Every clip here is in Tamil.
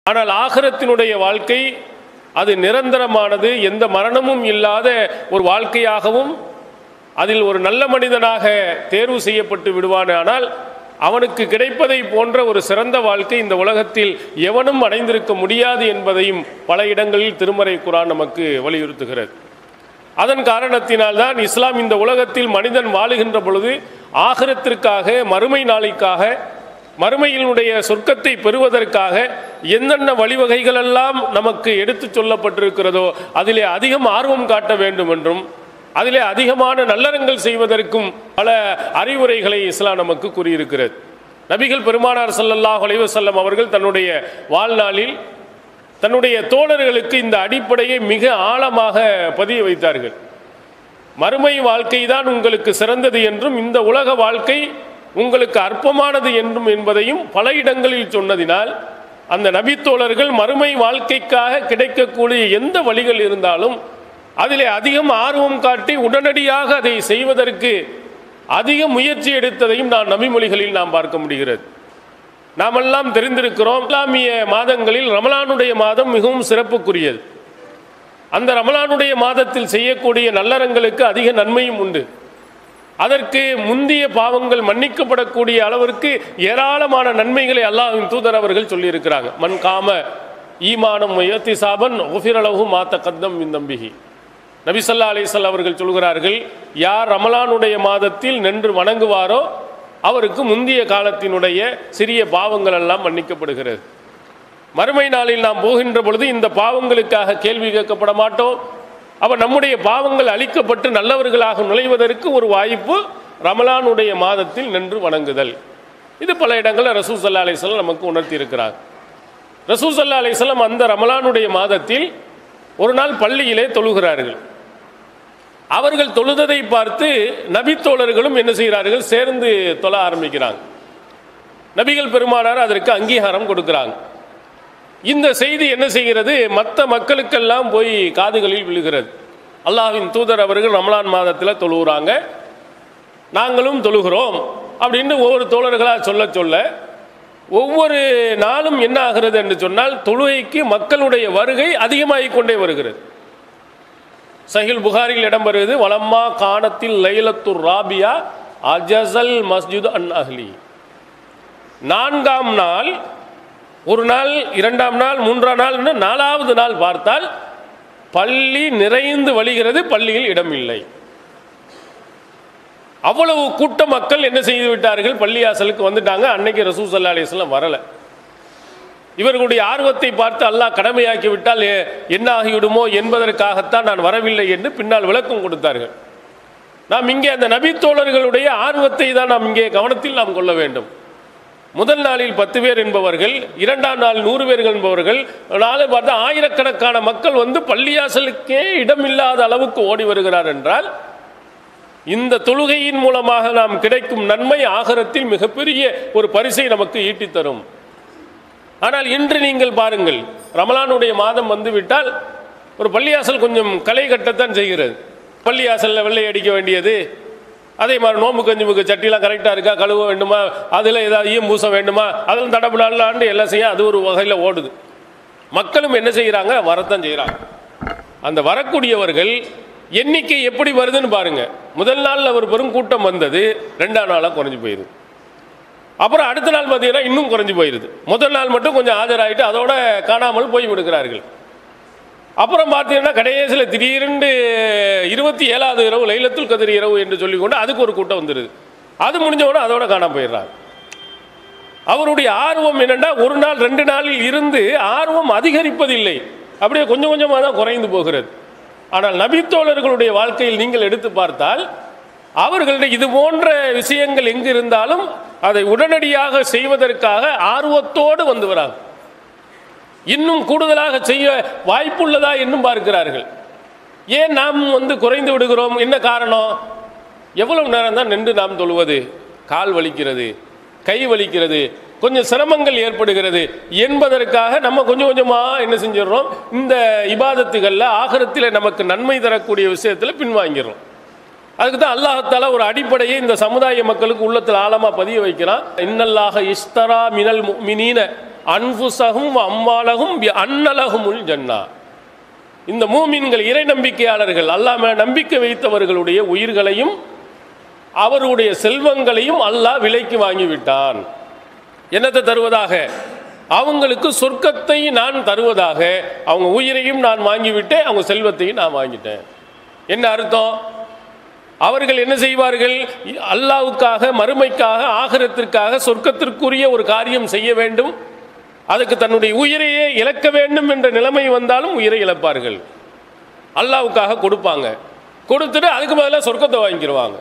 ஆனால் ஆகரத்தினுடைய வாழ்க்கை அது நிரந்தரமானது எந்த மரணமும் இல்லாத ஒரு வாழ்க்கையாகவும் அதில் ஒரு நல்ல மனிதனாக தேர்வு செய்யப்பட்டு விடுவானானால் அவனுக்கு கிடைப்பதை போன்ற ஒரு சிறந்த வாழ்க்கை இந்த உலகத்தில் எவனும் அடைந்திருக்க முடியாது என்பதையும் பல இடங்களில் திருமறை குரான் நமக்கு வலியுறுத்துகிறது அதன் காரணத்தினால்தான் இஸ்லாம் இந்த உலகத்தில் மனிதன் வாழுகின்ற பொழுது ஆகிரத்திற்காக மறுமை நாளைக்காக மறுமையினுடைய சொர்க்கத்தை பெறுவதற்காக என்னென்ன வழிவகைகளெல்லாம் நமக்கு எடுத்துச் சொல்லப்பட்டிருக்கிறதோ அதிலே அதிகம் ஆர்வம் காட்ட வேண்டும் என்றும் அதிலே அதிகமான நல்லறங்கள் செய்வதற்கும் பல அறிவுரைகளை இஸ்லாம் நமக்கு கூறியிருக்கிறது நபிகள் பெருமானார் ஸல்லல்லாஹு அலைஹி வஸல்லம் அவர்கள் தன்னுடைய வாழ்நாளில் தன்னுடைய தோழர்களுக்கு இந்த அடிப்படையை மிக ஆழமாக பதிய வைத்தார்கள் மறுமை வாழ்க்கை தான் உங்களுக்கு சிறந்தது என்றும் இந்த உலக வாழ்க்கை உங்களுக்கு அற்பமானது என்றும் என்பதையும் பல இடங்களில் சொன்னதினால் அந்த நபித்தோழர்கள் மறுமை வாழ்க்கைக்காக கிடைக்கக்கூடிய எந்த வழிகள் இருந்தாலும் அதிலே அதிகம் ஆர்வம் காட்டி உடனடியாக அதை செய்வதற்கு அதிக முயற்சி எடுத்ததையும் நான் நபிமொழிகளில் நாம் பார்க்க முடிகிறது நாமெல்லாம் தெரிந்திருக்கிறோம் இஸ்லாமிய மாதங்களில் ரமலானுடைய மாதம் மிகவும் சிறப்புக்குரியது அந்த ரமலானுடைய மாதத்தில் செய்யக்கூடிய நல்லறங்களுக்கு அதிக நன்மையும் உண்டு அதற்கு முந்திய பாவங்கள் மன்னிக்கப்படக்கூடிய அளவிற்கு ஏராளமான நன்மைகளை அல்லாஹ்வின் தூதர் அவர்கள் சொல்லியிருக்கிறாங்க மண் காம ஈமானம் முயத்தி சாபன் ஒஃபிரளவு மாத்த கத்தம் இந்தம்பிகி நபி ஸல்லல்லாஹு அலைஹி வஸல்லம் அவர்கள் சொல்கிறார்கள் யார் ரமலானுடைய மாதத்தில் நின்று வணங்குவாரோ அவருக்கு முந்திய காலத்தினுடைய சிறிய பாவங்கள் எல்லாம் மன்னிக்கப்படுகிறது மறுமை நாளில் நாம் போகின்ற பொழுது இந்த பாவங்களுக்காக கேள்வி கேட்கப்பட மாட்டோம் அப்ப நம்முடைய பாவங்கள் அழிக்கப்பட்டு நல்லவர்களாக நுழைவதற்கு ஒரு வாய்ப்பு ரமலானுடைய மாதத்தில் நின்று வணங்குதல் இது பல இடங்களில் ரசூ சல்லா அலிஸ்லாம் நமக்கு உணர்த்தி இருக்கிறார் ரசூ சல்லா அலிஸ்லாம் அந்த ரமலானுடைய மாதத்தில் ஒரு நாள் பள்ளியிலே தொழுகிறார்கள் அவர்கள் தொழுததை பார்த்து நபித்தோழர்களும் என்ன செய்கிறார்கள் சேர்ந்து தொழ ஆரம்பிக்கிறாங்க நபிகள் பெருமானார் அதற்கு அங்கீகாரம் கொடுக்கிறாங்க இந்த செய்தி என்ன செய்கிறது மற்ற மக்களுக்கெல்லாம் போய் காதுகளில் விழுகிறது அல்லாஹ்வின் தூதர் அவர்கள் ரமலான் மாதத்தில் தொழுகிறாங்க நாங்களும் தொழுகிறோம் அப்படின்னு ஒவ்வொரு தோழர்களாக சொல்ல சொல்ல ஒவ்வொரு நாளும் என்ன ஆகிறது என்று சொன்னால் தொழுகைக்கு மக்களுடைய வருகை அதிகமாகிக் கொண்டே வருகிறது சஹில் புகாரில் இடம் வருகிறது வலம்மா காணத்தில் லைலத்துர் ராபியா அஜசல் மஸ்ஜித் அன் அஹ்லி நான்காம் நாள் ஒரு நாள் இரண்டாம் நாள் மூன்றாம் நாள் இன்னும் நாலாவது நாள் பார்த்தால் பள்ளி நிறைந்து வழிகிறது பள்ளியில் இடமில்லை அவ்வளவு கூட்ட மக்கள் என்ன செய்து விட்டார்கள் பள்ளியாசலுக்கு வந்துட்டாங்க அன்னைக்கு ரசூ சல்லா அலிஸ்லாம் வரலை இவர்களுடைய ஆர்வத்தை பார்த்து அல்லாஹ் கடமையாக்கி விட்டால் எ- என்ன ஆகிவிடுமோ என்பதற்காகத்தான் நான் வரவில்லை என்று பின்னால் விளக்கம் கொடுத்தார்கள் நாம் இங்கே அந்த நபித்தோழர்களுடைய ஆர்வத்தை தான் நாம் இங்கே கவனத்தில் நாம் கொள்ள வேண்டும் முதல் நாளில் பத்து பேர் என்பவர்கள் இரண்டாம் நாள் நூறு பேர்கள் என்பவர்கள் நாளை பார்த்தா ஆயிரக்கணக்கான மக்கள் வந்து பள்ளியாசலுக்கே இடமில்லாத அளவுக்கு ஓடி வருகிறார் என்றால் இந்த தொழுகையின் மூலமாக நாம் கிடைக்கும் நன்மை ஆகரத்தில் மிகப்பெரிய ஒரு பரிசை நமக்கு ஈட்டித் தரும் ஆனால் இன்று நீங்கள் பாருங்கள் ரமலானுடைய மாதம் வந்துவிட்டால் ஒரு பள்ளியாசல் கொஞ்சம் களை கட்டத்தான் செய்கிறது பள்ளியாசலில் வெள்ளை அடிக்க வேண்டியது அதே மாதிரி நோம்பு கஞ்சுமுக்கு சட்டிலாம் கரெக்டாக இருக்கா கழுவ வேண்டுமா அதில் ஏதாவது ஈயம் பூச வேண்டுமா அதில் தடபுடாலாண்டு எல்லாம் செய்ய அது ஒரு வகையில் ஓடுது மக்களும் என்ன செய்கிறாங்க வரத்தான் செய்கிறாங்க அந்த வரக்கூடியவர்கள் எண்ணிக்கை எப்படி வருதுன்னு பாருங்க முதல் நாளில் ஒரு பெரும் கூட்டம் வந்தது ரெண்டாம் நாளாக குறைஞ்சு போயிடுது அப்புறம் அடுத்த நாள் பார்த்தீங்கன்னா இன்னும் குறைஞ்சு போயிடுது முதல் நாள் மட்டும் கொஞ்சம் ஆஜராகிட்டு அதோட காணாமல் போய் விடுகிறார்கள் அப்புறம் பார்த்தீங்கன்னா கடைசியில் திடீரென்று இருபத்தி ஏழாவது இரவு லைலத்துல் கதிர் இரவு என்று சொல்லிக்கொண்டு அதுக்கு ஒரு கூட்டம் வந்துடுது அது முடிஞ்ச உடனே அதோட காணாம போயிடுறாங்க அவருடைய ஆர்வம் என்னென்னா ஒரு நாள் ரெண்டு நாளில் இருந்து ஆர்வம் அதிகரிப்பதில்லை அப்படியே கொஞ்சம் கொஞ்சமாக தான் குறைந்து போகிறது ஆனால் நபித்தோழர்களுடைய வாழ்க்கையில் நீங்கள் எடுத்து பார்த்தால் அவர்களுடைய இது போன்ற விஷயங்கள் எங்கு இருந்தாலும் அதை உடனடியாக செய்வதற்காக ஆர்வத்தோடு வந்து வராங்க இன்னும் கூடுதலாக செய்ய வாய்ப்புள்ளதா என்னும் பார்க்கிறார்கள் ஏன் நாம் வந்து குறைந்து விடுகிறோம் என்ன காரணம் எவ்வளவு நேரம் தான் நின்று நாம் தொழுவது கால் வலிக்கிறது கை வலிக்கிறது கொஞ்சம் சிரமங்கள் ஏற்படுகிறது என்பதற்காக நம்ம கொஞ்சம் கொஞ்சமாக என்ன செஞ்சிடறோம் இந்த இபாதத்துகளில் ஆகரத்தில் நமக்கு நன்மை தரக்கூடிய விஷயத்தில் பின்வாங்கிடுறோம் அதுக்கு தான் அல்லாஹத்தால ஒரு அடிப்படையை இந்த சமுதாய மக்களுக்கு உள்ளத்தில் ஆழமாக பதிய வைக்கிறான் இன்னல்லாக இஸ்தரா மினல் முஃமினீன அன்புசகும் அம்மாலகும் அன்னலகுமுல் ஜன்னா இந்த மூமின்கள் இறை நம்பிக்கையாளர்கள் அல்லாஹ் மேல நம்பிக்கை வைத்தவர்களுடைய உயிர்களையும் அவருடைய செல்வங்களையும் அல்லாஹ் விலைக்கு வாங்கிவிட்டான் என்னத்தை தருவதாக அவங்களுக்கு சொர்க்கத்தை நான் தருவதாக அவங்க உயிரையும் நான் வாங்கிவிட்டேன் அவங்க செல்வத்தையும் நான் வாங்கிட்டேன் என்ன அர்த்தம் அவர்கள் என்ன செய்வார்கள் அல்லாவுக்காக மறுமைக்காக ஆகரத்திற்காக சொர்க்கத்திற்குரிய ஒரு காரியம் செய்ய வேண்டும் அதுக்கு தன்னுடைய உயிரையே இழக்க வேண்டும் என்ற நிலைமை வந்தாலும் உயிரை இழப்பார்கள் அல்லாவுக்காக கொடுப்பாங்க கொடுத்துட்டு அதுக்கு பதிலாக சொர்க்கத்தை வாங்கிக்கிடுவாங்க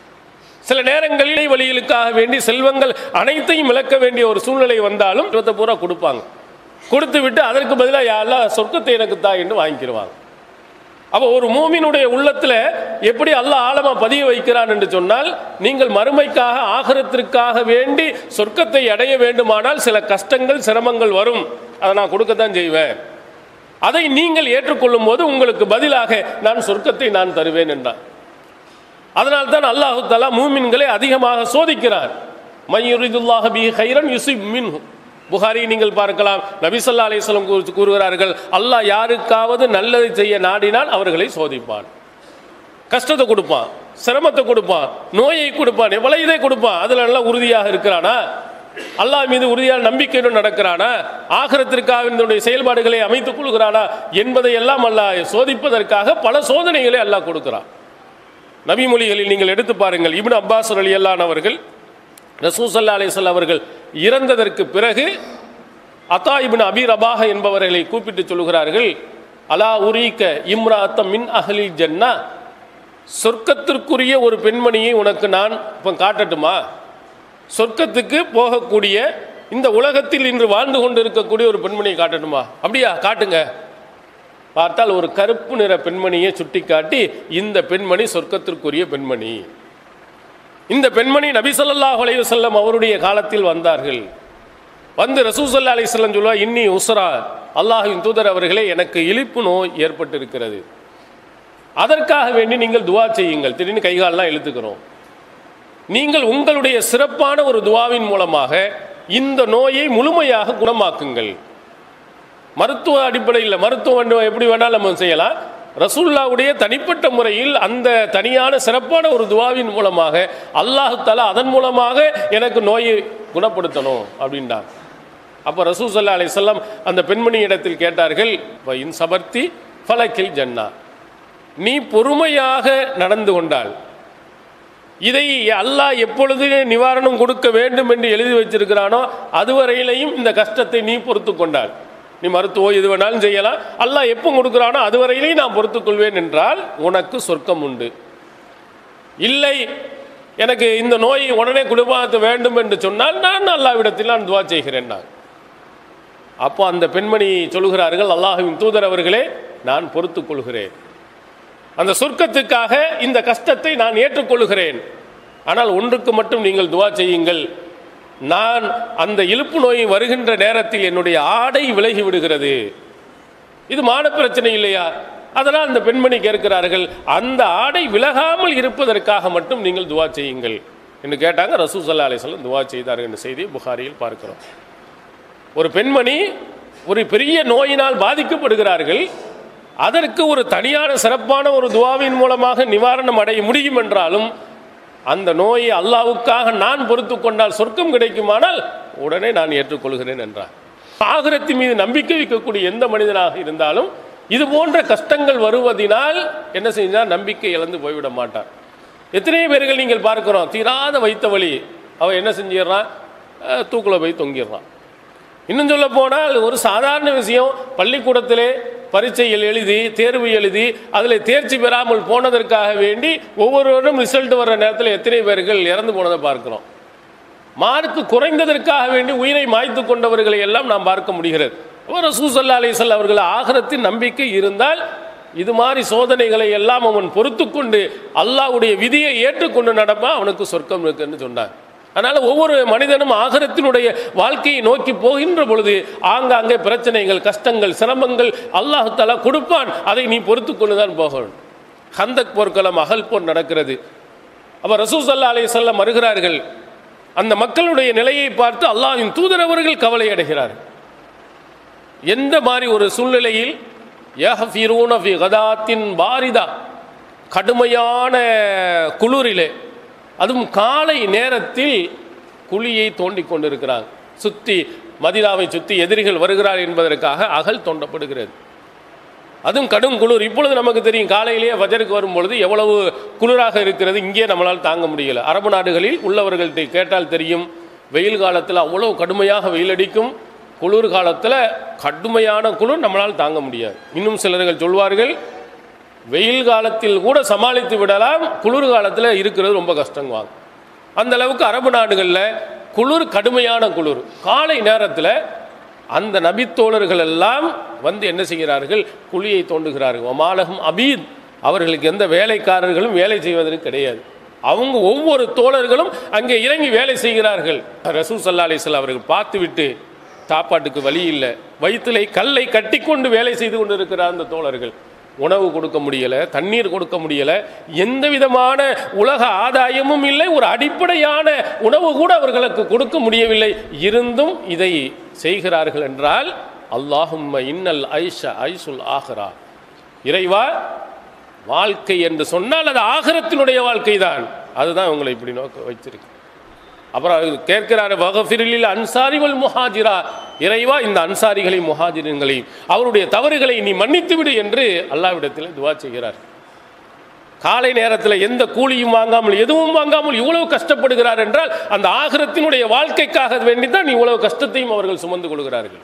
சில நேரங்களில் வழிகளுக்காக வேண்டி செல்வங்கள் அனைத்தையும் இழக்க வேண்டிய ஒரு சூழ்நிலை வந்தாலும் இருபத்தை பூரா கொடுப்பாங்க கொடுத்து விட்டு அதற்கு பதிலாக யாரெல்லாம் சொர்க்கத்தை எனக்கு தா என்று வாங்கிக்கிடுவாங்க அப்போ ஒரு மூமினுடைய உள்ளத்தில் எப்படி அல்லாஹ் ஆழமா பதிய வைக்கிறான் என்று சொன்னால் நீங்கள் மறுமைக்காக ஆகரத்திற்காக வேண்டி சொர்க்கத்தை அடைய வேண்டுமானால் சில கஷ்டங்கள் சிரமங்கள் வரும் அதை நான் கொடுக்கத்தான் செய்வேன் அதை நீங்கள் ஏற்றுக்கொள்ளும் போது உங்களுக்கு பதிலாக நான் சொர்க்கத்தை நான் தருவேன் என்றான் அதனால் தான் அல்லாஹு தலா மூமின்களை அதிகமாக சோதிக்கிறார் மையுரிதுல்லாஹ பி ஹைரன் யுசிப் மின்ஹு புகாரி நீங்கள் பார்க்கலாம் நபிசல்லா அலிஸ்லம் கூறுகிறார்கள் அல்லாஹ் யாருக்காவது நல்லதை செய்ய நாடினால் அவர்களை சோதிப்பான் கஷ்டத்தை கொடுப்பான் சிரமத்தை கொடுப்பான் நோயை கொடுப்பான் எவ்வளவு இதை கொடுப்பான் அதில் நல்லா உறுதியாக இருக்கிறானா அல்லாஹ் மீது உறுதியான நம்பிக்கையுடன் நடக்கிறானா ஆகரத்திற்காக இதனுடைய செயல்பாடுகளை அமைத்துக் கொள்கிறானா என்பதை எல்லாம் அல்லாஹ் சோதிப்பதற்காக பல சோதனைகளை அல்லாஹ் கொடுக்கிறான் நபிமொழிகளில் நீங்கள் எடுத்து பாருங்கள் இப்னு அப்பாஸ் அலி அல்லான் அவர்கள் ரசூசல்லா அலிசல் அவர்கள் இறந்ததற்கு பிறகு அத்தா இப்னு அபி ரபாக என்பவர்களை கூப்பிட்டு சொல்கிறார்கள் அலா உரீக்க இம்ராத்த மின் அகலில் ஜன்னா சொர்க்கத்திற்குரிய ஒரு பெண்மணியை உனக்கு நான் இப்போ காட்டட்டுமா சொர்க்கத்துக்கு போகக்கூடிய இந்த உலகத்தில் இன்று வாழ்ந்து கொண்டு இருக்கக்கூடிய ஒரு பெண்மணியை காட்டட்டுமா அப்படியா காட்டுங்க பார்த்தால் ஒரு கருப்பு நிற பெண்மணியை சுட்டிக்காட்டி இந்த பெண்மணி சொர்க்கத்திற்குரிய பெண்மணி இந்த பெண்மணி நபி ஸல்லல்லாஹு அலைஹி வஸல்லம் அவருடைய காலத்தில் வந்தார்கள் வந்து ரசூசல்லா அலிஸ்லாம் சொல்லுவா இன்னி உஸ்ரா அல்லாஹின் தூதர் அவர்களே எனக்கு இழிப்பு நோய் ஏற்பட்டிருக்கிறது அதற்காக வேண்டி நீங்கள் துவா செய்யுங்கள் திடீர்னு கைகாலெலாம் இழுத்துக்கிறோம் நீங்கள் உங்களுடைய சிறப்பான ஒரு துவாவின் மூலமாக இந்த நோயை முழுமையாக குணமாக்குங்கள் மருத்துவ அடிப்படையில் மருத்துவம் எப்படி வேணாலும் நம்ம செய்யலாம் ரசூல்லாவுடைய தனிப்பட்ட முறையில் அந்த தனியான சிறப்பான ஒரு துவாவின் மூலமாக அல்லாஹு தலா அதன் மூலமாக எனக்கு நோயை குணப்படுத்தணும் அப்படின்றார் அப்போ ரசூல் சல்லா அலிசல்லாம் அந்த பெண்மணி இடத்தில் கேட்டார்கள் இன் சபர்த்தி ஃபலக்கில் ஜன்னா நீ பொறுமையாக நடந்து கொண்டால் இதை அல்லாஹ் எப்பொழுது நிவாரணம் கொடுக்க வேண்டும் என்று எழுதி வச்சிருக்கிறானோ அதுவரையிலையும் இந்த கஷ்டத்தை நீ பொறுத்து கொண்டாள் நீ மருத்துவம் எது வேணாலும் செய்யலாம் அல்லாஹ் எப்போ கொடுக்குறானோ அதுவரையிலையும் நான் பொறுத்துக்கொள்வேன் என்றால் உனக்கு சொர்க்கம் உண்டு இல்லை எனக்கு இந்த நோய் உடனே குணமாக்க வேண்டும் என்று சொன்னால் நான் அல்லாவிடத்தில் நான் துவா செய்கிறேன் நான் அப்போ அந்த பெண்மணி சொல்கிறார்கள் அல்லாஹுவின் தூதர் அவர்களே நான் பொறுத்துக் கொள்கிறேன் அந்த சொர்க்கத்துக்காக இந்த கஷ்டத்தை நான் ஏற்றுக்கொள்கிறேன் ஆனால் ஒன்றுக்கு மட்டும் நீங்கள் துவா செய்யுங்கள் நான் அந்த இழுப்பு நோய் வருகின்ற நேரத்தில் என்னுடைய ஆடை விலகி விடுகிறது இது மான பிரச்சனை இல்லையா அதனால் அந்த பெண்மணி கேட்கிறார்கள் அந்த ஆடை விலகாமல் இருப்பதற்காக மட்டும் நீங்கள் துவா செய்யுங்கள் என்று கேட்டாங்க ரசூ சல்லா அலிஸ்லாம் துவா செய்தார்கள் என்ற செய்தியை புகாரியில் பார்க்கிறோம் ஒரு பெண்மணி ஒரு பெரிய நோயினால் பாதிக்கப்படுகிறார்கள் அதற்கு ஒரு தனியான சிறப்பான ஒரு துவாவின் மூலமாக நிவாரணம் அடைய முடியும் என்றாலும் அந்த நோயை அல்லாவுக்காக நான் பொறுத்து கொண்டால் சொர்க்கம் கிடைக்குமானால் உடனே நான் ஏற்றுக்கொள்கிறேன் என்றார் ஆகிரத்தின் மீது நம்பிக்கை வைக்கக்கூடிய எந்த மனிதனாக இருந்தாலும் இது போன்ற கஷ்டங்கள் வருவதினால் என்ன செஞ்சால் நம்பிக்கை இழந்து போய்விட மாட்டார் எத்தனை பேர்கள் நீங்கள் பார்க்கிறோம் தீராத வைத்த வழி அவன் என்ன செஞ்சிடறான் தூக்கில் போய் தொங்கிடுறான் இன்னும் சொல்ல போனால் ஒரு சாதாரண விஷயம் பள்ளிக்கூடத்திலே பரீட்சையில் எழுதி தேர்வு எழுதி அதில் தேர்ச்சி பெறாமல் போனதற்காக வேண்டி ஒவ்வொருவரும் ரிசல்ட் வர்ற நேரத்தில் எத்தனை பேர்கள் இறந்து போனதை பார்க்கிறோம் மார்க் குறைந்ததற்காக வேண்டி உயிரை மாய்த்து கொண்டவர்களை எல்லாம் நாம் பார்க்க முடிகிறது ஒரு சூசல்லா அலிசல் அவர்கள் ஆகரத்தின் நம்பிக்கை இருந்தால் இது மாதிரி சோதனைகளை எல்லாம் அவன் பொறுத்து கொண்டு அல்லாவுடைய விதியை ஏற்றுக்கொண்டு நடப்பான் அவனுக்கு சொர்க்கம் இருக்குன்னு சொன்னான் அதனால் ஒவ்வொரு மனிதனும் ஆகரத்தினுடைய வாழ்க்கையை நோக்கி போகின்ற பொழுது ஆங்காங்கே பிரச்சனைகள் கஷ்டங்கள் சிரமங்கள் அல்லாஹாலா கொடுப்பான் அதை நீ பொறுத்து கொண்டு தான் போகணும் ஹந்தக் போர்க்களம் அகல் போர் நடக்கிறது அப்போ ரசூசல்லா அலி சொல்லம் வருகிறார்கள் அந்த மக்களுடைய நிலையை பார்த்து அல்லாஹ்வின் தூதரவர்கள் கவலை அடைகிறார் எந்த மாதிரி ஒரு சூழ்நிலையில் யஹ்ஃபிரூன ஃபி கதாத்தின் பாரிதா கடுமையான குளிரிலே அதுவும் காலை நேரத்தில் குழியை தோண்டிக் கொண்டிருக்கிறாங்க சுத்தி மதினாவை சுத்தி எதிரிகள் வருகிறார் என்பதற்காக அகல் தோண்டப்படுகிறது அதுவும் கடும் குளிர் இப்பொழுது நமக்கு தெரியும் காலையிலேயே வஜருக்கு வரும்பொழுது எவ்வளவு குளிராக இருக்கிறது இங்கே நம்மளால் தாங்க முடியல அரபு நாடுகளில் உள்ளவர்கள்ட்ட கேட்டால் தெரியும் வெயில் காலத்தில் அவ்வளவு கடுமையாக வெயில் அடிக்கும் குளிர் காலத்தில் கடுமையான குளிர் நம்மளால் தாங்க முடியாது இன்னும் சிலர்கள் சொல்வார்கள் வெயில் காலத்தில் கூட சமாளித்து விடலாம் குளிர் காலத்தில் இருக்கிறது ரொம்ப கஷ்டங்குவாங்க அந்த அளவுக்கு அரபு நாடுகளில் குளிர் கடுமையான குளிர் காலை நேரத்தில் அந்த நபித்தோழர்கள் எல்லாம் வந்து என்ன செய்கிறார்கள் குழியை தோண்டுகிறார்கள் ஒமாலகம் அபீத் அவர்களுக்கு எந்த வேலைக்காரர்களும் வேலை செய்வதற்கு கிடையாது அவங்க ஒவ்வொரு தோழர்களும் அங்கே இறங்கி வேலை செய்கிறார்கள் ரசூல் சல்லா அலிஸ்லாம் அவர்கள் பார்த்துவிட்டு சாப்பாட்டுக்கு வழி இல்லை வயிற்றிலே கல்லை கட்டிக்கொண்டு வேலை செய்து கொண்டு இருக்கிறார் அந்த தோழர்கள் உணவு கொடுக்க முடியல தண்ணீர் கொடுக்க முடியல எந்த விதமான உலக ஆதாயமும் இல்லை ஒரு அடிப்படையான உணவு கூட அவர்களுக்கு கொடுக்க முடியவில்லை இருந்தும் இதை செய்கிறார்கள் என்றால் அல்லாஹும்ம இன்னல் ஐஷ ஐசுல் ஆஹ்ரா இறைவா வாழ்க்கை என்று சொன்னால் அது ஆகரத்தினுடைய வாழ்க்கை தான் அதுதான் உங்களை இப்படி நோக்க வச்சிருக்கு அப்புறம் அவர் கேட்கிறாரு வகஃபிரில் அன்சாரிவல் முஹாஜிரா இறைவா இந்த அன்சாரிகளையும் முஹாஜிரங்களையும் அவருடைய தவறுகளை நீ மன்னித்து விடு என்று அல்லாவிடத்தில் துவா செய்கிறார் காலை நேரத்தில் எந்த கூலியும் வாங்காமல் எதுவும் வாங்காமல் இவ்வளவு கஷ்டப்படுகிறார் என்றால் அந்த ஆகரத்தினுடைய வாழ்க்கைக்காக வேண்டித்தான் இவ்வளவு கஷ்டத்தையும் அவர்கள் சுமந்து கொள்கிறார்கள்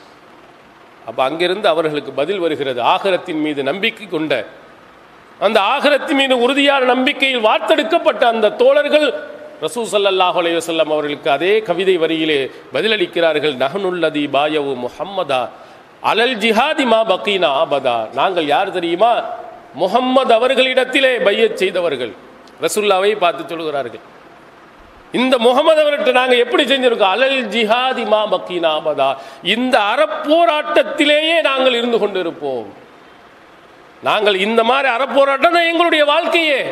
அப்போ அங்கிருந்து அவர்களுக்கு பதில் வருகிறது ஆகரத்தின் மீது நம்பிக்கை கொண்ட அந்த ஆகரத்தின் மீது உறுதியான நம்பிக்கையில் வார்த்தெடுக்கப்பட்ட அந்த தோழர்கள் ரசூ சல்லல்லாஹு அலைஹி வஸல்லம் அவர்களுக்கு அதே கவிதை வரியிலே பதிலளிக்கிறார்கள் நஹனுல்லதி பாயவு முஹம்மதா அலல் ஜிஹாதி மா பக்கீனா ஆபதா நாங்கள் யார் தெரியுமா முஹம்மது அவர்களிடத்திலே பையச் செய்தவர்கள் ரசூல்லாவை பார்த்து சொல்கிறார்கள் இந்த முகமது அவர்கிட்ட நாங்கள் எப்படி செஞ்சிருக்கோம் அலல் ஜிஹாதி மா பக்கீனா ஆபதா இந்த அறப்போராட்டத்திலேயே நாங்கள் இருந்து கொண்டிருப்போம் நாங்கள் இந்த மாதிரி அறப்போராட்டம் தான் எங்களுடைய வாழ்க்கையே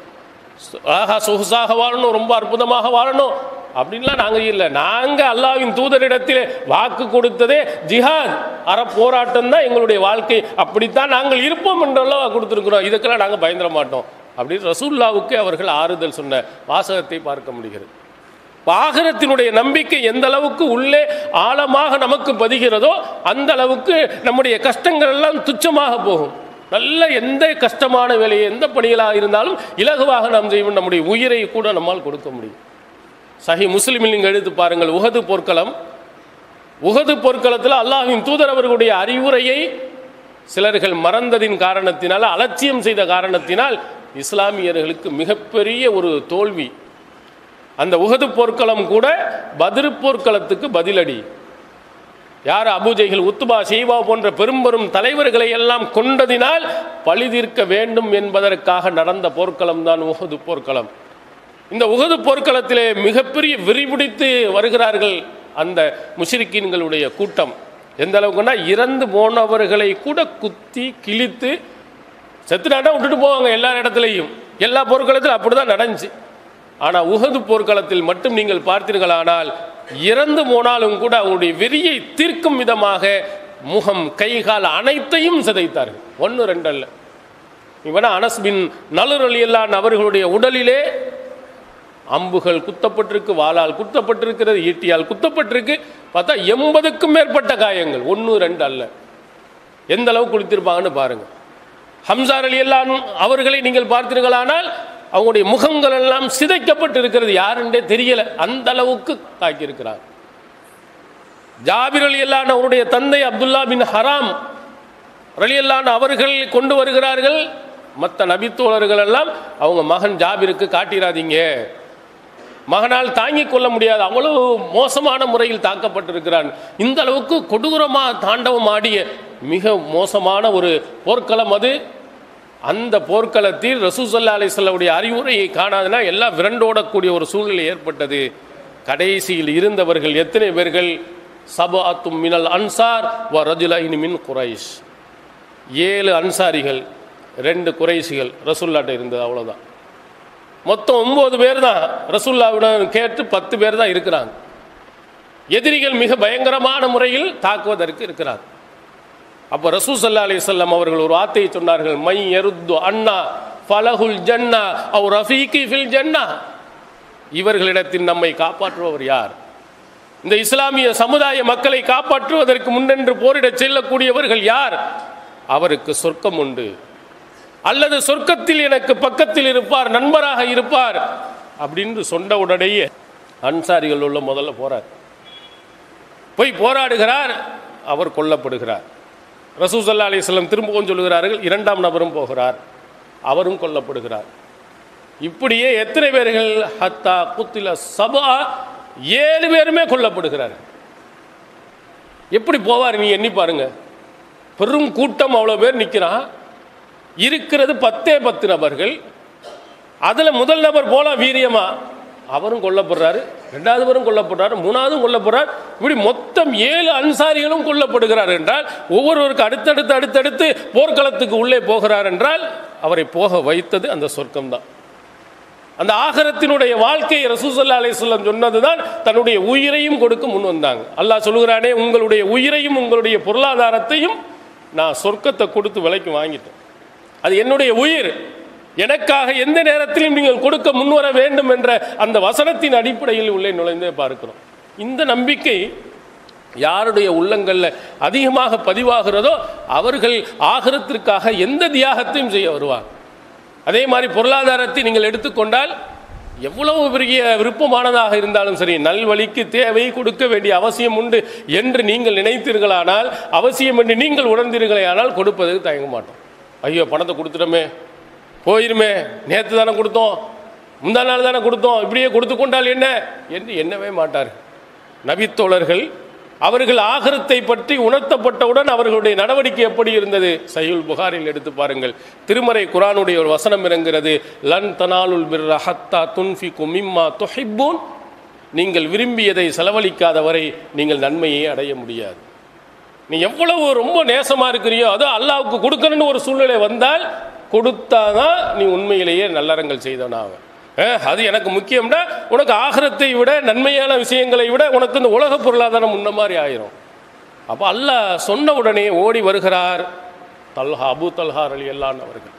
ஆஹா சொகுசாக வாழணும் ரொம்ப அற்புதமாக வாழணும் அப்படின்லாம் நாங்கள் இல்லை நாங்கள் அல்லாவின் தூதரிடத்தில் வாக்கு கொடுத்ததே ஜிஹாத் அற போராட்டம் தான் எங்களுடைய வாழ்க்கை அப்படித்தான் நாங்கள் இருப்போம் என்றெல்லாம் கொடுத்துருக்குறோம் இதுக்கெல்லாம் நாங்கள் பயந்துட மாட்டோம் அப்படின்னு ரசூல்லாவுக்கு அவர்கள் ஆறுதல் சொன்ன வாசகத்தை பார்க்க முடிகிறது பாகரத்தினுடைய நம்பிக்கை எந்த அளவுக்கு உள்ளே ஆழமாக நமக்கு பதிகிறதோ அந்த அளவுக்கு நம்முடைய கஷ்டங்கள் எல்லாம் துச்சமாக போகும் நல்ல எந்த கஷ்டமான வேலையை எந்த பணிகளாக இருந்தாலும் இலகுவாக நாம் செய்வோம் நம்முடைய உயிரை கூட நம்மால் கொடுக்க முடியும் சஹி முஸ்லிமில் நீங்கள் எடுத்து பாருங்கள் உகது போர்க்களம் உகது போர்க்களத்தில் அல்லாஹின் தூதர் அவர்களுடைய அறிவுரையை சிலர்கள் மறந்ததின் காரணத்தினால் அலட்சியம் செய்த காரணத்தினால் இஸ்லாமியர்களுக்கு மிகப்பெரிய ஒரு தோல்வி அந்த உகது போர்க்களம் கூட பதிரு போர்க்களத்துக்கு பதிலடி யார் அபுஜைகள் உத்துபா செய்வா போன்ற பெரும்பெரும் தலைவர்களை எல்லாம் கொண்டதினால் பழி தீர்க்க வேண்டும் என்பதற்காக நடந்த போர்க்களம் தான் உகது போர்க்களம் இந்த உகது போர்க்களத்திலே மிகப்பெரிய விரிபிடித்து வருகிறார்கள் அந்த முஷ்ரிக்கீன்களுடைய கூட்டம் எந்த அளவுக்குன்னா இறந்து போனவர்களை கூட குத்தி கிழித்து செத்துனாட்டா விட்டுட்டு போவாங்க எல்லா இடத்துலையும் எல்லா போர்க்களத்திலும் அப்படி தான் நடந்துச்சு ஆனால் உகது போர்க்களத்தில் மட்டும் நீங்கள் பார்த்தீர்களானால் இறந்து போனாலும் கூட அவங்களுடைய வெறியை தீர்க்கும் விதமாக முகம் கைகால் அனைத்தையும் சிதைத்தார்கள் ஒன்று ரெண்டு அல்ல இவனா அனஸ் பின் நலுர் அலியல்லான் அவர்களுடைய உடலிலே அம்புகள் குத்தப்பட்டிருக்கு வாளால் குத்தப்பட்டிருக்கிறது ஈட்டியால் குத்தப்பட்டிருக்கு பார்த்தா எண்பதுக்கும் மேற்பட்ட காயங்கள் ஒன்று ரெண்டு அல்ல எந்த அளவுக்கு குளித்திருப்பாங்கன்னு பாருங்க ஹம்சார் அலி அல்லான் அவர்களை நீங்கள் பார்த்தீர்களானால் அவங்களுடைய முகங்கள் எல்லாம் சிதைக்கப்பட்டு இருக்கிறது யாருன்றே தெரியல அந்த அளவுக்கு தாக்கியிருக்கிறார் ஜாபிர் அலி அல்லான் அவருடைய தந்தை அப்துல்லா பின் ஹராம் அலி அல்லான் அவர்கள் கொண்டு வருகிறார்கள் மற்ற நபித்தோழர்கள் எல்லாம் அவங்க மகன் ஜாபிருக்கு காட்டிடாதீங்க மகனால் தாங்கிக் கொள்ள முடியாது அவ்வளவு மோசமான முறையில் தாக்கப்பட்டிருக்கிறான் இந்த அளவுக்கு கொடூரமாக தாண்டவம் ஆடிய மிக மோசமான ஒரு போர்க்களம் அது அந்த போர்க்களத்தில் ரசூசல்லா அலிஸ்லாவுடைய அறிவுரையை காணாதுன்னா எல்லாம் விரண்டோடக்கூடிய ஒரு சூழ்நிலை ஏற்பட்டது கடைசியில் இருந்தவர்கள் எத்தனை பேர்கள் சபாத்தும் மினல் அன்சார் வ ரஜுலைன் மின் குரைஷ் ஏழு அன்சாரிகள் ரெண்டு குறைசிகள் ரசூல்லாட்ட இருந்தது அவ்வளோதான் மொத்தம் ஒன்பது பேர் தான் ரசூல்லாவிடம் கேட்டு பத்து பேர் தான் இருக்கிறாங்க எதிரிகள் மிக பயங்கரமான முறையில் தாக்குவதற்கு இருக்கிறார் அப்போ ரசூ சல்லா அலிசல்லாம் அவர்கள் ஒரு வார்த்தையை சொன்னார்கள் மை எருத்து அண்ணா ஃபலகுல் ஜன்னா அவ் ரஃபீகி ஃபில் ஜன்னா இவர்களிடத்தில் நம்மை காப்பாற்றுபவர் யார் இந்த இஸ்லாமிய சமுதாய மக்களை காப்பாற்றுவதற்கு முன்னென்று போரிடச் செல்லக்கூடியவர்கள் யார் அவருக்கு சொர்க்கம் உண்டு அல்லது சொர்க்கத்தில் எனக்கு பக்கத்தில் இருப்பார் நண்பராக இருப்பார் அப்படின்னு சொன்ன உடனேயே அன்சாரிகள் உள்ள முதல்ல போறார் போய் போராடுகிறார் அவர் கொல்லப்படுகிறார் ரசூசல்லா அலிஸ்லம் திரும்பவும் சொல்லுகிறார்கள் இரண்டாம் நபரும் போகிறார் அவரும் கொல்லப்படுகிறார் இப்படியே எத்தனை பேர்கள் ஹத்தா குத்தில சபா ஏழு பேருமே கொல்லப்படுகிறார்கள் எப்படி போவார் நீ எண்ணி பாருங்க பெரும் கூட்டம் அவ்வளோ பேர் நிற்கிறான் இருக்கிறது பத்தே பத்து நபர்கள் அதில் முதல் நபர் போலாம் வீரியமா அவரும் கொல்லப்படுறாரு ரெண்டாவதுவரும் கொல்லப்படுறாரு மூணாவதும் கொல்லப்படுறார் இப்படி மொத்தம் ஏழு அன்சாரிகளும் கொல்லப்படுகிறார் என்றால் ஒவ்வொருவருக்கு அடுத்தடுத்து அடுத்தடுத்து போர்க்களத்துக்கு உள்ளே போகிறார் என்றால் அவரை போக வைத்தது அந்த சொர்க்கம்தான் அந்த ஆகரத்தினுடைய வாழ்க்கையை ரசூசல்லா அலிஸ்லாம் சொன்னதுதான் தன்னுடைய உயிரையும் கொடுக்க முன் வந்தாங்க அல்லாஹ் சொல்லுகிறானே உங்களுடைய உயிரையும் உங்களுடைய பொருளாதாரத்தையும் நான் சொர்க்கத்தை கொடுத்து விலைக்கு வாங்கிட்டேன் அது என்னுடைய உயிர் எனக்காக எந்த நேரத்திலும் நீங்கள் கொடுக்க முன்வர வேண்டும் என்ற அந்த வசனத்தின் அடிப்படையில் உள்ளே நுழைந்தே பார்க்கிறோம் இந்த நம்பிக்கை யாருடைய உள்ளங்களில் அதிகமாக பதிவாகிறதோ அவர்கள் ஆகரத்திற்காக எந்த தியாகத்தையும் செய்ய வருவாங்க அதே மாதிரி பொருளாதாரத்தை நீங்கள் எடுத்துக்கொண்டால் எவ்வளவு பெரிய விருப்பமானதாக இருந்தாலும் சரி நல்வழிக்கு தேவை கொடுக்க வேண்டிய அவசியம் உண்டு என்று நீங்கள் நினைத்தீர்களானால் அவசியம் என்று நீங்கள் உணர்ந்தீர்களேயானால் கொடுப்பதற்கு தயங்க மாட்டோம் ஐயோ பணத்தை கொடுத்துட்டோமே போயிருமே நேற்று தானே கொடுத்தோம் முந்தா நாள் தானே கொடுத்தோம் இப்படியே கொடுத்து கொண்டால் என்ன என்று எண்ணவே மாட்டார் நபித்தோழர்கள் அவர்கள் ஆகரத்தை பற்றி உணர்த்தப்பட்டவுடன் அவர்களுடைய நடவடிக்கை எப்படி இருந்தது சையுல் புகாரில் எடுத்து பாருங்கள் திருமறை குரானுடைய ஒரு வசனம் இறங்குகிறது லன் தனாலுல் பிர்ர ஹத்தா துன்ஃபி குமிம்மா தொஹிப்பூன் நீங்கள் விரும்பியதை செலவழிக்காத வரை நீங்கள் நன்மையை அடைய முடியாது நீ எவ்வளவு ரொம்ப நேசமா இருக்கிறியோ அதோ அல்லாவுக்கு கொடுக்கணும்னு ஒரு சூழ்நிலை வந்தால் கொடுத்தாதான் நீ உண்மையிலேயே நல்லறங்கள் செய்தவனாக அது எனக்கு முக்கியம்னா உனக்கு ஆகரத்தை விட நன்மையான விஷயங்களை விட உனக்கு இந்த உலக பொருளாதாரம் முன்ன மாதிரி ஆயிரும் அப்போ அல்லாஹ் சொன்ன உடனே ஓடி வருகிறார் தல்ஹா அபு தல்ஹார் அலி அல்லான் அவர்கள்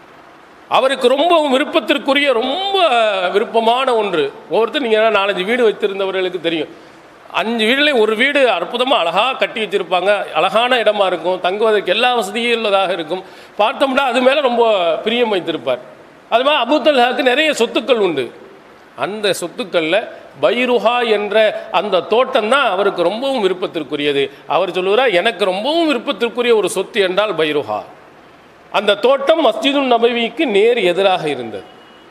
அவருக்கு ரொம்ப விருப்பத்திற்குரிய ரொம்ப விருப்பமான ஒன்று ஒவ்வொருத்தர் நீங்கள் நாலஞ்சு வீடு வைத்திருந்தவர்களுக்கு தெரியும் அஞ்சு வீடுல ஒரு வீடு அற்புதமாக அழகாக கட்டி வச்சுருப்பாங்க அழகான இடமா இருக்கும் தங்குவதற்கு எல்லா வசதியும் உள்ளதாக இருக்கும் பார்த்தோம்னா அது மேலே ரொம்ப பிரியம் வைத்திருப்பார் அது மாதிரி அபுத்தல்ஹாக்கு நிறைய சொத்துக்கள் உண்டு அந்த சொத்துக்களில் பைருஹா என்ற அந்த தோட்டம் தான் அவருக்கு ரொம்பவும் விருப்பத்திற்குரியது அவர் சொல்லுகிறார் எனக்கு ரொம்பவும் விருப்பத்திற்குரிய ஒரு சொத்து என்றால் பைருஹா அந்த தோட்டம் மஸ்ஜிதுல் நபவிக்கு நேர் எதிராக இருந்தது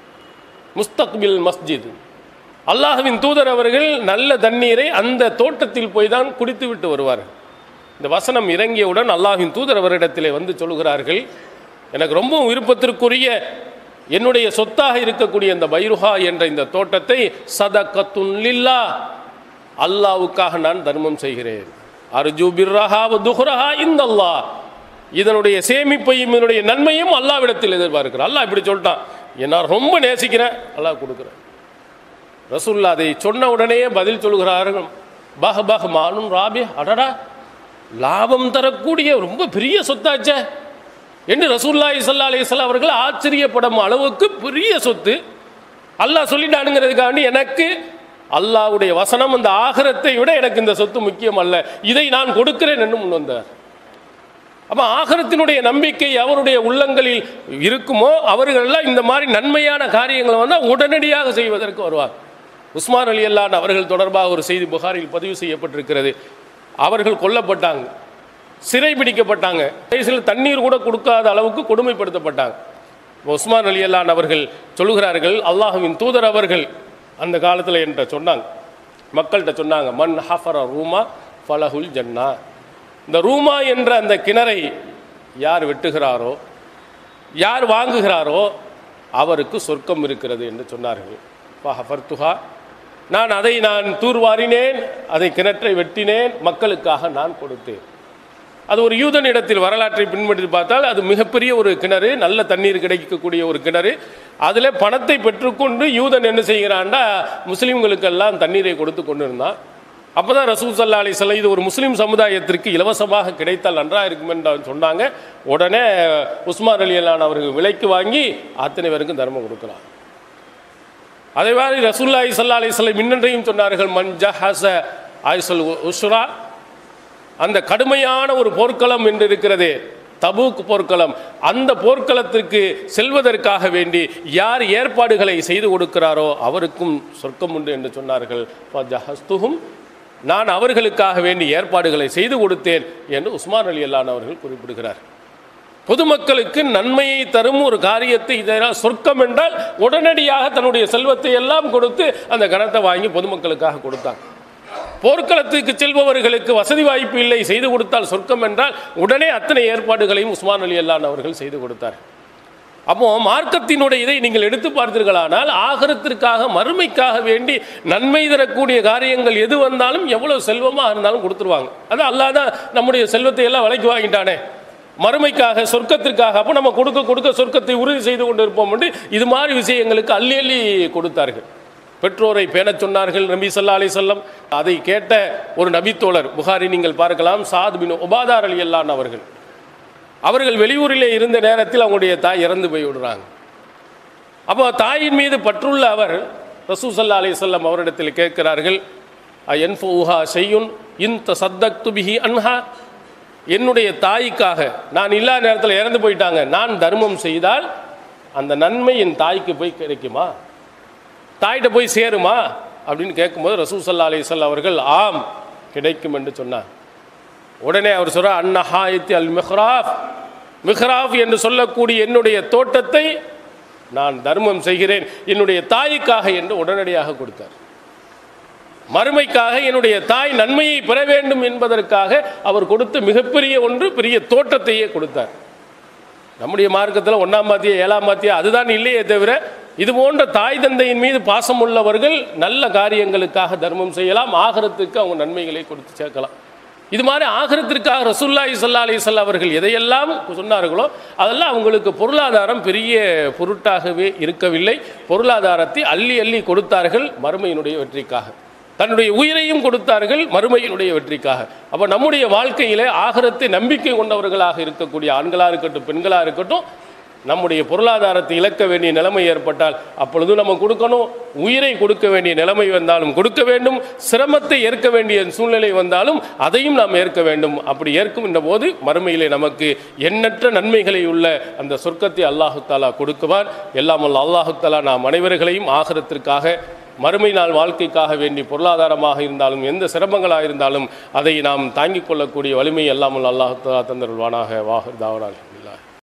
முஸ்தக்பில் மஸ்ஜித் அல்லாஹ்வின் தூதர் அவர்கள் நல்ல தண்ணீரை அந்த தோட்டத்தில் போய் தான் குடித்து விட்டு வருவார்கள் இந்த வசனம் இறங்கியவுடன் அல்லாஹ்வின் தூதர் அவரிடத்திலே வந்து சொல்கிறார்கள் எனக்கு ரொம்பவும் விருப்பத்திற்குரிய என்னுடைய சொத்தாக இருக்கக்கூடிய இந்த பைருஹா என்ற இந்த தோட்டத்தை சதகத்துன் லில்லா அல்லாவுக்காக நான் தர்மம் செய்கிறேன் அர்ஜு பிர்ரஹா துஹ்ரஹா இந்த அல்லாஹ் இதனுடைய சேமிப்பையும் இதனுடைய நன்மையும் அல்லாவிடத்தில் எதிர்பார்க்கிறேன் அல்லாஹ் இப்படி சொல்லிட்டான் என்ன ரொம்ப நேசிக்கிறேன் அல்லாஹ் கொடுக்குறேன் ரசூல்லா அதை சொன்ன உடனேயே பதில் சொல்கிறார்கள் பஹ் பஹ் மானும் ராபி அடடா லாபம் தரக்கூடிய ரொம்ப பெரிய சொத்தாச்சே என்று ரசூல்லாய் சல்லா அலிஸ்லாம் அவர்கள் ஆச்சரியப்படும் அளவுக்கு பெரிய சொத்து அல்லாஹ் சொல்லிட்டானுங்கிறதுக்காண்டி எனக்கு அல்லாஹ்வுடைய வசனம் அந்த ஆகரத்தை விட எனக்கு இந்த சொத்து முக்கியம் அல்ல இதை நான் கொடுக்கிறேன் என்று முன் வந்தார் அப்போ ஆகரத்தினுடைய நம்பிக்கை அவருடைய உள்ளங்களில் இருக்குமோ அவர்களெல்லாம் இந்த மாதிரி நன்மையான காரியங்களை வந்தால் உடனடியாக செய்வதற்கு வருவார் உஸ்மான் அலி அல்லான் அவர்கள் தொடர்பாக ஒரு செய்தி புகாரில் பதிவு செய்யப்பட்டிருக்கிறது அவர்கள் கொல்லப்பட்டாங்க சிறை பிடிக்கப்பட்டாங்க கடைசியில் தண்ணீர் கூட கொடுக்காத அளவுக்கு கொடுமைப்படுத்தப்பட்டாங்க உஸ்மான் அலி அல்லான் அவர்கள் சொல்லுகிறார்கள் அல்லாஹுவின் தூதர் அவர்கள் அந்த காலத்தில் என்கிட்ட சொன்னாங்க மக்கள்கிட்ட சொன்னாங்க மன் ஹஃபர ரூமா ஃபலஹுல் ஜன்னா இந்த ரூமா என்ற அந்த கிணறை யார் வெட்டுகிறாரோ யார் வாங்குகிறாரோ அவருக்கு சொர்க்கம் இருக்கிறது என்று சொன்னார்கள் ஃபஹஃபர்துஹா நான் அதை நான் தூர்வாரினேன் அதை கிணற்றை வெட்டினேன் மக்களுக்காக நான் கொடுத்தேன் அது ஒரு யூதனிடத்தில் வரலாற்றை பின்பற்றி பார்த்தால் அது மிகப்பெரிய ஒரு கிணறு நல்ல தண்ணீர் கிடைக்கக்கூடிய ஒரு கிணறு அதில் பணத்தை பெற்றுக்கொண்டு யூதன் என்ன செய்கிறான்டா முஸ்லீம்களுக்கெல்லாம் தண்ணீரை கொடுத்து கொண்டு இருந்தான் அப்போ தான் ரசூல் சல்லா அலிஸ்லாம் இது ஒரு முஸ்லீம் சமுதாயத்திற்கு இலவசமாக கிடைத்தால் நன்றாக இருக்கும் என்று சொன்னாங்க உடனே உஸ்மான் அலி அல்லான் அவர்கள் விலைக்கு வாங்கி அத்தனை பேருக்கும் தர்மம் கொடுக்கலாம் அதே மாதிரி ரசூல்லாய் சல்லா அலிஸ்லாம் இன்னன்றையும் சொன்னார்கள் மன் ஜஹச ஆய்சல் உஷ்ரா அந்த கடுமையான ஒரு போர்க்களம் என்று இருக்கிறதே தபூக் போர்க்களம் அந்த போர்க்களத்திற்கு செல்வதற்காக வேண்டி யார் ஏற்பாடுகளை செய்து கொடுக்கிறாரோ அவருக்கும் சொர்க்கம் உண்டு என்று சொன்னார்கள் ஃபஜஹஸ்துஹும் நான் அவர்களுக்காக வேண்டி ஏற்பாடுகளை செய்து கொடுத்தேன் என்று உஸ்மான் அலி அல்லான் அவர்கள் குறிப்பிடுகிறார் பொதுமக்களுக்கு நன்மையை தரும் ஒரு காரியத்தை இதெல்லாம் சொர்க்கம் என்றால் உடனடியாக தன்னுடைய செல்வத்தை எல்லாம் கொடுத்து அந்த கணத்தை வாங்கி பொதுமக்களுக்காக கொடுத்தாங்க போர்க்களத்துக்கு செல்பவர்களுக்கு வசதி வாய்ப்பு இல்லை செய்து கொடுத்தால் சொர்க்கம் என்றால் உடனே அத்தனை ஏற்பாடுகளையும் உஸ்மான் அலி அல்லான் அவர்கள் செய்து கொடுத்தார் அப்போ மார்க்கத்தினுடைய இதை நீங்கள் எடுத்து பார்த்தீர்களானால் ஆகரத்திற்காக மறுமைக்காக வேண்டி நன்மை தரக்கூடிய காரியங்கள் எது வந்தாலும் எவ்வளவு செல்வமாக இருந்தாலும் கொடுத்துருவாங்க அது அல்லாஹ் தான் நம்முடைய செல்வத்தை எல்லாம் விலைக்கு வாங்கிட்டானே மறுமைக்காக சொர்க்கத்திற்காக அப்போ நம்ம கொடுக்க கொடுக்க சொர்க்கத்தை உறுதி செய்து கொண்டு இருப்போம் என்று இது மாதிரி விஷயங்களுக்கு அள்ளி அள்ளி கொடுத்தார்கள் பெற்றோரை பேணச் சொன்னார்கள் நபி ஸல்லல்லாஹு அலைஹி வஸல்லம் அதை கேட்ட ஒரு நபித்தோழர் புகாரி நீங்கள் பார்க்கலாம் சாத் பின் உபாதார் அலி அல்லான் அவர்கள் அவர்கள் வெளியூரிலே இருந்த நேரத்தில் அவங்களுடைய தாய் இறந்து போய் விடுறாங்க அப்போ தாயின் மீது பற்றுள்ள அவர் ரசூ சல்லா அலிசல்லம் அவரிடத்தில் கேட்கிறார்கள் என்ஃபூஹா செய்யுன் இந்த சத்தக்து பிஹி அன்ஹா என்னுடைய தாய்க்காக நான் இல்லாத நேரத்தில் இறந்து போயிட்டாங்க நான் தர்மம் செய்தால் அந்த நன்மை என் தாய்க்கு போய் கிடைக்குமா தாயிட்ட போய் சேருமா அப்படின்னு கேட்கும்போது ரசூ சல்லா அலிசல்ல அவர்கள் ஆம் கிடைக்கும் என்று சொன்னார் உடனே அவர் சொல்றார் அன்னஹாயத்தி அல் மிஹ்ராஃப் மிஹ்ராஃப் என்று சொல்லக்கூடிய என்னுடைய தோட்டத்தை நான் தர்மம் செய்கிறேன் என்னுடைய தாய்க்காக என்று உடனடியாக கொடுத்தார் மறுமைக்காக என்னுடைய தாய் நன்மையை பெற வேண்டும் என்பதற்காக அவர் கொடுத்த மிகப்பெரிய ஒன்று பெரிய தோட்டத்தையே கொடுத்தார் நம்முடைய மார்க்கத்தில் ஒன்றாம் மாத்திய ஏழாம் மாத்திய அதுதான் இல்லையே தவிர இது போன்ற தாய் தந்தையின் மீது பாசம் உள்ளவர்கள் நல்ல காரியங்களுக்காக தர்மம் செய்யலாம் ஆகரத்துக்கு அவங்க நன்மைகளை கொடுத்து சேர்க்கலாம் இது மாதிரி ஆகரத்திற்காக ரசூல்லாய் சல்லா அலிசல்லா அவர்கள் எதையெல்லாம் சொன்னார்களோ அதெல்லாம் அவங்களுக்கு பொருளாதாரம் பெரிய பொருட்டாகவே இருக்கவில்லை பொருளாதாரத்தை அள்ளி அள்ளி கொடுத்தார்கள் மறுமையினுடைய வெற்றிக்காக தன்னுடைய உயிரையும் கொடுத்தார்கள் மறுமையினுடைய வெற்றிக்காக அப்போ நம்முடைய வாழ்க்கையிலே ஆகரத்தை நம்பிக்கை கொண்டவர்களாக இருக்கக்கூடிய ஆண்களாக இருக்கட்டும் பெண்களாக இருக்கட்டும் நம்முடைய பொருளாதாரத்தை இழக்க வேண்டிய நிலைமை ஏற்பட்டால் அப்பொழுது நம்ம கொடுக்கணும் உயிரை கொடுக்க வேண்டிய நிலைமை வந்தாலும் கொடுக்க வேண்டும் சிரமத்தை ஏற்க வேண்டிய சூழ்நிலை வந்தாலும் அதையும் நாம் ஏற்க வேண்டும் அப்படி ஏற்கும் இந்த போது மறுமையிலே நமக்கு எண்ணற்ற நன்மைகளை உள்ள அந்த சொர்க்கத்தை அல்லாஹு தாலா கொடுக்குவார் எல்லாம் வல்ல அல்லாஹு தாலா நாம் அனைவர்களையும் ஆகரத்திற்காக மறுமை நாள் வாழ்க்கைக்காக வேண்டி பொருளாதாரமாக இருந்தாலும் எந்த சிரமங்களாக இருந்தாலும் அதை நாம் தாங்கிக் கொள்ளக்கூடிய வலிமை எல்லாம் வல்ல அல்லாஹு தாலா தந்தருள்வானாக வாஹர் தாவராக